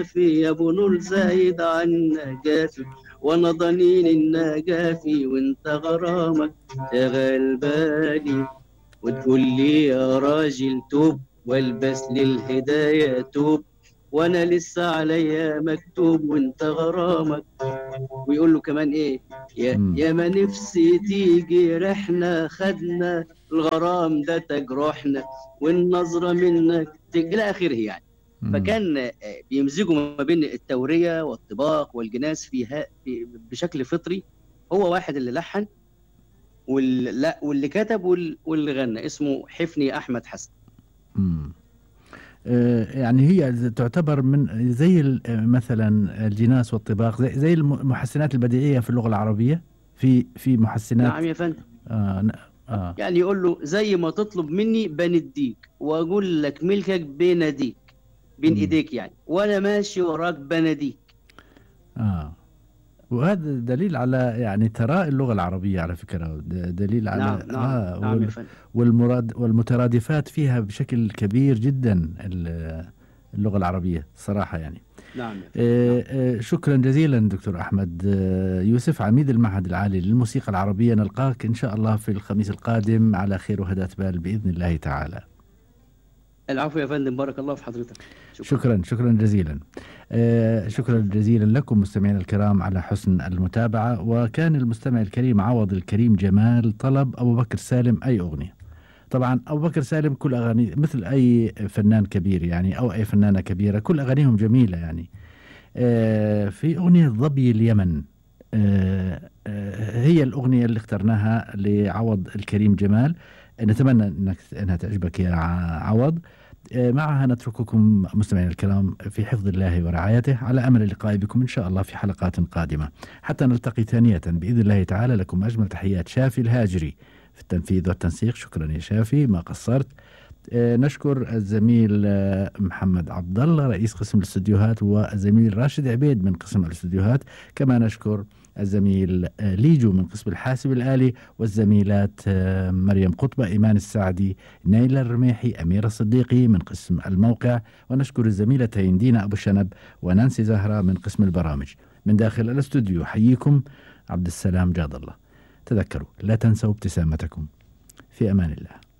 جافي يا ابو نور زايد عنا جافي وانا ضنين النجافي وانت غرامك شغال بالي وتقول لي يا راجل توب والبس للهداية توب وانا لسه عليا مكتوب وانت غرامك ويقول له كمان ايه يا, مم. يا ما نفسي تيجي رحنا خدنا الغرام ده تجرحنا والنظرة منك تج... الى اخره يعني مم. فكان آه، بيمزجوا ما بين التورية والطباق والجناس فيها في- بشكل فطري هو واحد اللي لحن وال... لا واللي كتب وال... واللي غنى اسمه حفني احمد حسن مم. آه، يعني هي تعتبر من زي ال- آه، مثلا الجناس والطباق زي, زي الم- المحسنات البديعية في اللغة العربية في في محسنات نعم يا فندم آه ن- آه يعني يقول له زي ما تطلب مني بنديك واقول لك ملكك بيناديك بين مم. ايديك يعني وانا ماشي وراك بناديك آه وهذا دليل على يعني ثراء اللغة العربية على فكرة د- دليل على نعم نعم آه نعم يا وال- فندم والمراد والمترادفات فيها بشكل كبير جدا ال- اللغة العربية صراحة يعني نعم يا فندم آه، آه، شكرا جزيلا دكتور أحمد آه، يوسف عميد المعهد العالي للموسيقى العربية نلقاك إن شاء الله في الخميس القادم على خير وهداة بال بإذن الله تعالى العفو يا فندم بارك الله في حضرتك شكرا شكرا جزيلا آه، شكرا جزيلا لكم مستمعينا الكرام على حسن المتابعة وكان المستمع الكريم عوض الكريم جمال طلب أبو بكر سالم أي أغنية طبعا أبو بكر سالم كل أغاني مثل أي فنان كبير يعني أو أي فنانة كبيرة كل أغانيهم جميلة يعني آه، في أغنية ظبي اليمن آه، آه، هي الأغنية اللي اخترناها لعوض الكريم جمال نتمنى أنك أنها تعجبك يا ع- عوض آه، معها نترككم مستمعينا الكرام في حفظ الله ورعايته على امل اللقاء بكم ان شاء الله في حلقات قادمه حتى نلتقي ثانيه باذن الله تعالى لكم اجمل تحيات شافي الهاجري في التنفيذ والتنسيق شكرا يا شافي ما قصرت آه، نشكر الزميل آه، محمد عبد الله رئيس قسم الاستديوهات والزميل راشد عبيد من قسم الاستديوهات كما نشكر الزميل آه، ليجو من قسم الحاسب الآلي والزميلات آه، مريم قطبة إيمان السعدي نيلة الرميحي أميرة الصديقي من قسم الموقع ونشكر الزميلتين دينا أبو شنب ونانسي زهرة من قسم البرامج من داخل الاستوديو حييكم عبد السلام جاد الله تذكروا لا تنسوا ابتسامتكم في أمان الله